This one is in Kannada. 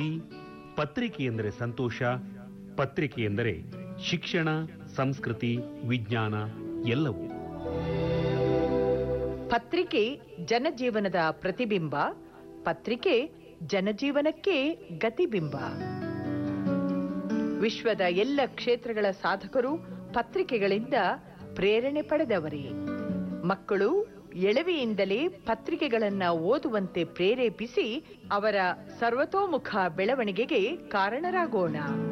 ಸಂಸ್ಕೃತಿ ಪತ್ರಿಕೆ ಎಂದರೆ ಸಂತೋಷ ಪತ್ರಿಕೆ ಎಂದರೆ ಶಿಕ್ಷಣ ಸಂಸ್ಕೃತಿ ವಿಜ್ಞಾನ ಎಲ್ಲವೂ ಪತ್ರಿಕೆ ಜನಜೀವನದ ಪ್ರತಿಬಿಂಬ ಪತ್ರಿಕೆ ಜನಜೀವನಕ್ಕೆ ಗತಿಬಿಂಬ ವಿಶ್ವದ ಎಲ್ಲ ಕ್ಷೇತ್ರಗಳ ಸಾಧಕರು ಪತ್ರಿಕೆಗಳಿಂದ ಪ್ರೇರಣೆ ಪಡೆದವರೇ ಮಕ್ಕಳು ಎಳವೆಯಿಂದಲೇ ಪತ್ರಿಕೆಗಳನ್ನ ಓದುವಂತೆ ಪ್ರೇರೇಪಿಸಿ ಅವರ ಸರ್ವತೋಮುಖ ಬೆಳವಣಿಗೆಗೆ ಕಾರಣರಾಗೋಣ